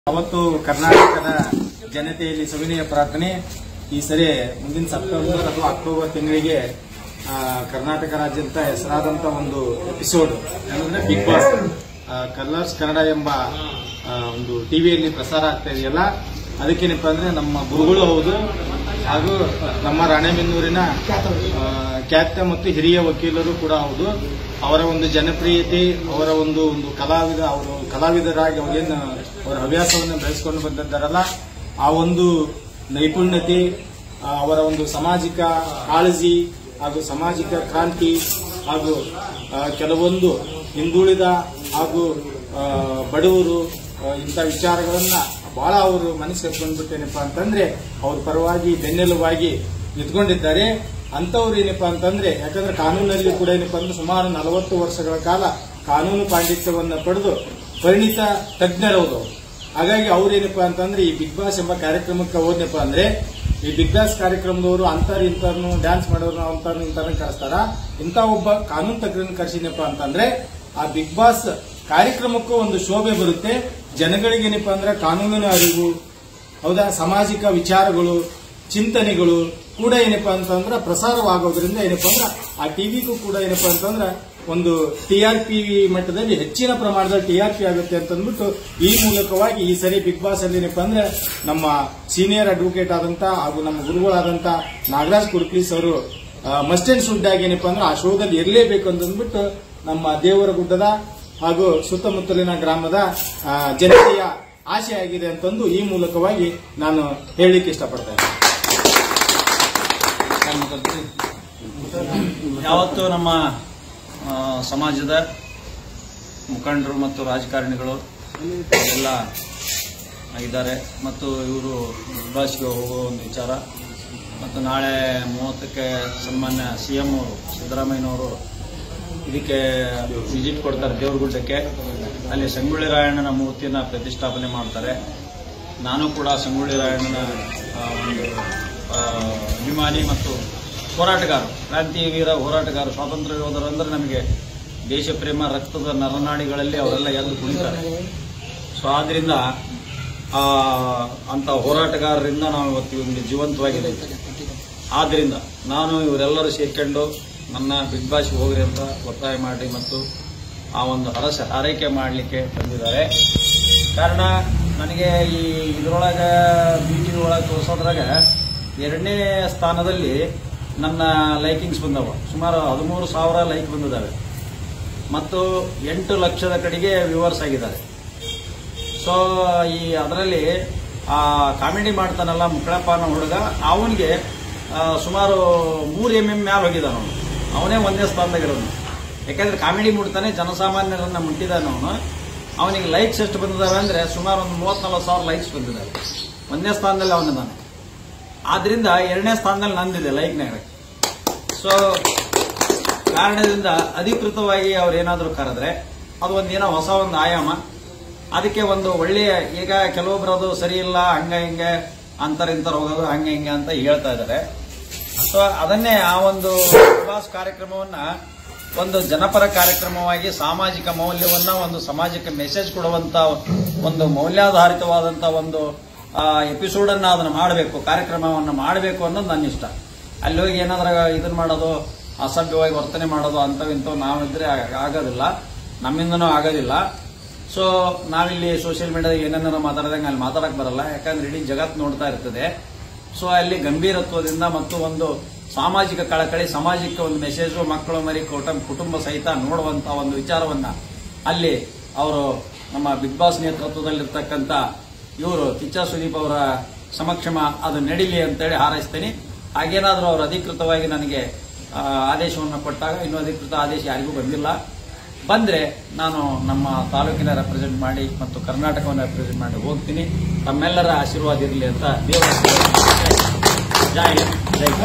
ಅವತ್ತು ಕರ್ನಾಟಕದ ಜನತೆಯಲ್ಲಿ ಸವಿನಯ ಪ್ರಾರ್ಥನೆ ಈ ಸರಿ ಮುಂದಿನ ಸೆಪ್ಟೆಂಬರ್ ಅಥವಾ ಅಕ್ಟೋಬರ್ ತಿಂಗಳಿಗೆ ಆ, ಕರ್ನಾಟಕ ರಾಜ್ಯದ ಹೆಸರಾದಂತ ಒಂದು ಎಪಿಸೋಡ್ ಅಂದ್ರೆ ಬಿಗ್ ಬಾಸ್ ಕಲರ್ಸ್ ಕನ್ನಡ ಎಂಬ ಆ, ಒಂದು ಟಿವಿಯಲ್ಲಿ ಪ್ರಸಾರ ಆಗ್ತಾ ಇದೆಯಲ್ಲ ಅದಕ್ಕೇನಪ್ಪ ಅಂದ್ರೆ ನಮ್ಮ ಗುರುಗಳು ಹೌದು ಹಾಗೂ ನಮ್ಮ ರಾಣೆಬೆನ್ನೂರಿನ ಆ, ಖ್ಯಾತ ಮತ್ತು ಹಿರಿಯ ವಕೀಲರು ಕೂಡ ಹೌದು ಅವರ ಒಂದು ಜನಪ್ರಿಯತೆ ಅವರ ಒಂದು ಒಂದು ಕಲಾವಿದ ಅವರು ಕಲಾವಿದರಾಗಿ ಅವರೇನು ಅವರ ಹವ್ಯಾಸವನ್ನು ಬೆಳೆಸ್ಕೊಂಡು ಬಂದಿದ್ದಾರಲ್ಲ ಆ ಒಂದು ನೈಪುಣ್ಯತೆ ಆ, ಅವರ ಒಂದು ಸಾಮಾಜಿಕ ಕಾಳಜಿ ಹಾಗೂ ಸಾಮಾಜಿಕ ಕ್ರಾಂತಿ ಹಾಗೂ ಆ, ಕೆಲವೊಂದು ಹಿಂದುಳಿದ ಹಾಗೂ ಆ, ಬಡವರು ಆ, ಇಂಥ ವಿಚಾರಗಳನ್ನ ಬಹಳ ಅವರು ಮನಸ್ಸಿಗೆ ಹಚ್ಕೊಂಡ್ಬಿಟ್ಟೇನಪ್ಪ ಅಂತಂದ್ರೆ ಅವ್ರ ಪರವಾಗಿ ಬೆನ್ನೆಲುಬಾಗಿ ನಿಂತ್ಕೊಂಡಿದ್ದಾರೆ ಅಂತವ್ರು ಏನಪ್ಪಾ ಅಂತಂದ್ರೆ ಯಾಕಂದ್ರೆ ಕಾನೂನಲ್ಲಿ ಕೂಡ ಏನಪ್ಪಾ ಅಂದ್ರೆ ಸುಮಾರು ನಲವತ್ತು ವರ್ಷಗಳ ಕಾಲ ಕಾನೂನು ಪಾಂಡಿತ್ಯವನ್ನ ಪಡೆದು ಪರಿಣಿತ ತಜ್ಞರವರು ಹಾಗಾಗಿ ಅವ್ರೇನಪ್ಪಾ ಅಂತಂದ್ರೆ ಈ ಬಿಗ್ ಬಾಸ್ ಎಂಬ ಕಾರ್ಯಕ್ರಮಕ್ಕೆ ಹೋದ್ನಪ್ಪ ಅಂದ್ರೆ ಈ ಬಿಗ್ ಬಾಸ್ ಕಾರ್ಯಕ್ರಮದವರು ಅಂತಾರ ಇಂಥವ್ರನ್ನು ಡ್ಯಾನ್ಸ್ ಮಾಡೋರು ಅಂತಾರ ಇಂಥವ್ರನ್ನ ಕರೆಸ್ತಾರ ಇಂಥ ಒಬ್ಬ ಕಾನೂನು ತಜ್ಞರನ್ನ ಕರೆಸಿನಪ್ಪ ಅಂತಂದ್ರೆ ಆ ಬಿಗ್ ಬಾಸ್ ಕಾರ್ಯಕ್ರಮಕ್ಕೂ ಒಂದು ಶೋಭೆ ಬರುತ್ತೆ ಜನಗಳಿಗೆ ಏನಪ್ಪಾ ಅಂದ್ರೆ ಕಾನೂನಿನ ಅರಿವು ಹೌದಾ ಸಾಮಾಜಿಕ ವಿಚಾರಗಳು ಚಿಂತನೆಗಳು ಕೂಡ ಏನಪ್ಪಾ ಅಂತಂದ್ರೆ ಪ್ರಸಾರವಾಗೋದ್ರಿಂದ ಏನಪ್ಪಾ ಅಂದ್ರೆ ಆ ಟಿವಿಗೂ ಕೂಡ ಏನಪ್ಪಾ ಅಂತಂದ್ರೆ ಒಂದು ಟಿಆರ್ಪಿ ಮಟ್ಟದಲ್ಲಿ ಹೆಚ್ಚಿನ ಪ್ರಮಾಣದಲ್ಲಿ ಟಿಆರ್ಪಿ ಆಗುತ್ತೆ ಅಂತ ಅಂದ್ಬಿಟ್ಟು ಈ ಮೂಲಕವಾಗಿ ಈ ಸರಿ ಬಿಗ್ ಬಾಸ್ ಅಲ್ಲಿ ಏನಪ್ಪಾ ಅಂದ್ರೆ ನಮ್ಮ ಸೀನಿಯರ್ ಅಡ್ವೊಕೇಟ್ ಆದಂತ ಹಾಗೂ ನಮ್ಮ ಗುರುಗಳಾದಂತ ನಾಗರಾಜ್ ಕುರ್ಕ್ಲೀಸ್ ಅವರು ಮಸ್ಟ್ ಅಂಡ್ ಶುಡ್ ಆಗಿ ಏನಪ್ಪಾ ಅಂದ್ರೆ ಆ ಶೋದಲ್ಲಿ ಇರಲೇಬೇಕು ಅಂತ ಅಂದ್ಬಿಟ್ಟು ನಮ್ಮ ದೇವರ ಗುಡ್ಡದ ಹಾಗೂ ಸುತ್ತಮುತ್ತಲಿನ ಗ್ರಾಮದ ಆ, ಜನತೆಯ ಆಶೆ ಆಗಿದೆ ಅಂತಂದು ಈ ಮೂಲಕವಾಗಿ ನಾನು ಹೇಳಲಿಕ್ಕೆ ಇಷ್ಟಪಡ್ತೇನೆ ಯಾವತ್ತು ನಮ್ಮ ಆ, ಸಮಾಜದ ಮುಖಂಡರು ಮತ್ತು ರಾಜಕಾರಣಿಗಳು ಎಲ್ಲ ಇದ್ದಾರೆ ಮತ್ತು ಇವರು ಬಿಗ್ ಬಾಸ್ಗೆ ಹೋಗುವ ಒಂದು ವಿಚಾರ ಮತ್ತು ನಾಳೆ ಮೂವತ್ತಕ್ಕೆ ಸನ್ಮಾನ್ಯ ಸಿ ಎಂ ಅವರು ಸಿದ್ದರಾಮಯ್ಯನವರು ಇದಕ್ಕೆ ವಿಸಿಟ್ ಕೊಡ್ತಾರೆ ದೇವರಗುಡ್ಡಕ್ಕೆ ಅಲ್ಲಿ ಸಂಗೊಳ್ಳಿ ರಾಯಣ್ಣನ ಮೂರ್ತಿಯನ್ನು ಪ್ರತಿಷ್ಠಾಪನೆ ಮಾಡ್ತಾರೆ ನಾನು ಕೂಡ ಸಂಗೊಳ್ಳಿ ರಾಯಣ್ಣನ ಆ, ಒಂದು ಆ, ಅಭಿಮಾನಿ ಮತ್ತು ಹೋರಾಟಗಾರ ಕ್ರಾಂತಿ ವೀರ ಹೋರಾಟಗಾರ ಸ್ವಾತಂತ್ರ್ಯ ಯೋಧರು ಅಂದ್ರೆ ನಮಗೆ ದೇಶ ಪ್ರೇಮ ರಕ್ತದ ನರನಾಡಿಗಳಲ್ಲಿ ಅವರೆಲ್ಲ ಎದ್ದು ಕುಣಿತಾರೆ ಸೊ ಆದ್ರಿಂದ ಆ, ಅಂತ ಹೋರಾಟಗಾರರಿಂದ ನಾವು ಇವತ್ತು ಒಂದು ಜೀವಂತವಾಗಿದ್ದೀವಿ ಆದ್ರಿಂದ ನಾನು ಇವರೆಲ್ಲರೂ ಸೇರ್ಕೊಂಡು ನನ್ನ ಬಿಗ್ ಬಾಸ್ಗೆ ಹೋಗ್ರಿ ಅಂತ ಒತ್ತಾಯ ಮಾಡಿ ಮತ್ತು ಆ ಒಂದು ಹರಸ ಹಾರೈಕೆ ಮಾಡಲಿಕ್ಕೆ ತಂದಿದ್ದಾರೆ ಕಾರಣ ನನಗೆ ಈ ಇದರೊಳಗೆ ಬಿ ಟಿ ಒಳಗೆ ತೋರಿಸೋದ್ರಾಗ ಎರಡನೇ ಸ್ಥಾನದಲ್ಲಿ ನನ್ನ ಲೈಕಿಂಗ್ಸ್ ಬಂದವ ಸುಮಾರು ಹದಿಮೂರು ಸಾವಿರ ಲೈಕ್ ಬಂದಿದ್ದಾವೆ ಮತ್ತು ಎಂಟು ಲಕ್ಷದ ಕಡೆಗೆ ವ್ಯೂವರ್ಸ್ ಆಗಿದ್ದಾರೆ ಸೊ ಈ ಅದರಲ್ಲಿ ಆ ಕಾಮಿಡಿ ಮಾಡ್ತಾನಲ್ಲ ಮುಕ್ಕಳಪ್ಪ ಅನ್ನೋ ಹುಡುಗ ಅವನಿಗೆ ಸುಮಾರು ಮೂರು ಎಮ್ ಎಮ್ ಮ್ಯಾಲ ಹೋಗಿದ್ದಾನ ಅವನು ಅವನೇ ಒಂದೇ ಸ್ಥಾನದಾಗಿರೋನು ಯಾಕಂದ್ರೆ ಕಾಮಿಡಿ ಮುಟ್ತಾನೆ ಜನಸಾಮಾನ್ಯರನ್ನ ಮುಟ್ಟಿದ್ದಾನೆ ಅವನು ಅವನಿಗೆ ಲೈಕ್ಸ್ ಎಷ್ಟು ಬಂದಿದ್ದಾವೆ ಅಂದ್ರೆ ಸುಮಾರು ಒಂದು ಮೂವತ್ನಾಲ್ಕು ಸಾವಿರ ಲೈಕ್ಸ್ ಬಂದಿದ್ದಾವೆ ಒಂದನೇ ಸ್ಥಾನದಲ್ಲಿ ಅವನಿದ್ದಾನೆ ಆದ್ರಿಂದ ಎರಡನೇ ಸ್ಥಾನದಲ್ಲಿ ನಂದಿದೆ ಲೈಕ್ನಾಗ ಸೊ ಕಾರಣದಿಂದ ಅಧಿಕೃತವಾಗಿ ಅವ್ರು ಏನಾದರೂ ಕರೆದ್ರೆ ಅದು ಒಂದೇನೋ ಹೊಸ ಒಂದು ಆಯಾಮ ಅದಕ್ಕೆ ಒಂದು ಒಳ್ಳೆಯ ಈಗ ಕೆಲವೊಬ್ರು ಅದು ಸರಿ ಇಲ್ಲ ಹಂಗ ಹಿಂಗೆ ಅಂತರ ಇಂತರ ಹೋಗೋದು ಹಂಗೆ ಹಿಂಗೆ ಅಂತ ಹೇಳ್ತಾ ಇದ್ದಾರೆ ಸೊ ಅದನ್ನೇ ಆ ಒಂದು ಪ್ರವಾಸ ಕಾರ್ಯಕ್ರಮವನ್ನ ಒಂದು ಜನಪರ ಕಾರ್ಯಕ್ರಮವಾಗಿ ಸಾಮಾಜಿಕ ಮೌಲ್ಯವನ್ನ ಒಂದು ಸಮಾಜಕ್ಕೆ ಮೆಸೇಜ್ ಕೊಡುವಂತ ಒಂದು ಮೌಲ್ಯಾಧಾರಿತವಾದಂತ ಒಂದು ಎಪಿಸೋಡ್ ಅನ್ನ ಅದನ್ನ ಮಾಡಬೇಕು ಕಾರ್ಯಕ್ರಮವನ್ನ ಮಾಡಬೇಕು ಅನ್ನೋದು ನನ್ನ ಇಷ್ಟ ಅಲ್ಲಿ ಹೋಗಿ ಏನಾದ್ರ ಇದನ್ನ ಮಾಡೋದು ಅಸಭ್ಯವಾಗಿ ವರ್ತನೆ ಮಾಡೋದು ಅಂತವಿಂತವು ನಾವಿದ್ರೆ ಆಗ- ಆಗೋದಿಲ್ಲ ನಮ್ಮಿಂದನೂ ಆಗೋದಿಲ್ಲ ಸೊ ನಾವಿಲ್ಲಿ ಸೋಷಿಯಲ್ ಮೀಡಿಯಾದಾಗ ಏನೇನಾರ ಮಾತಾಡಿದಂಗೆ ಅಲ್ಲಿ ಮಾತಾಡಕ್ ಬರಲ್ಲ ಯಾಕಂದ್ರೆ ಇಡೀ ಜಗತ್ತು ನೋಡ್ತಾ ಇರ್ತದೆ ಸೊ ಅಲ್ಲಿ ಗಂಭೀರತ್ವದಿಂದ ಮತ್ತು ಒಂದು ಸಾಮಾಜಿಕ ಕಳಕಳಿ ಸಮಾಜಕ್ಕೆ ಒಂದು ಮೆಸೇಜು ಮಕ್ಕಳು ಮರಿ ಕುಟುಂಬ ಕುಟುಂಬ ಸಹಿತ ನೋಡುವಂತ ಒಂದು ವಿಚಾರವನ್ನ ಅಲ್ಲಿ ಅವರು ನಮ್ಮ ಬಿಗ್ ಬಾಸ್ ನೇತೃತ್ವದಲ್ಲಿರ್ತಕ್ಕಂಥ ಇವರು ಕಿಚ್ಚ ಸುದೀಪ್ ಅವರ ಸಮಕ್ಷಮ ಅದು ನಡೀಲಿ ಅಂತೇಳಿ ಹಾರೈಸ್ತೀನಿ ಹಾಗೇನಾದರೂ ಅವರು ಅಧಿಕೃತವಾಗಿ ನನಗೆ ಆ, ಆದೇಶವನ್ನು ಕೊಟ್ಟಾಗ ಇನ್ನೂ ಅಧಿಕೃತ ಆದೇಶ ಯಾರಿಗೂ ಬಂದಿಲ್ಲ ಬಂದ್ರೆ ನಾನು ನಮ್ಮ ತಾಲೂಕಿನ ರೆಪ್ರೆಸೆಂಟ್ ಮಾಡಿ ಮತ್ತು ಕರ್ನಾಟಕವನ್ನು ರೆಪ್ರೆಸೆಂಟ್ ಮಾಡಿ ಹೋಗ್ತೀನಿ ತಮ್ಮೆಲ್ಲರ ಆಶೀರ್ವಾದ ಇರಲಿ ಅಂತ ದೇವರ ಜೈ ಹಿಂದ್, ಜೈ ಭಾರತ್.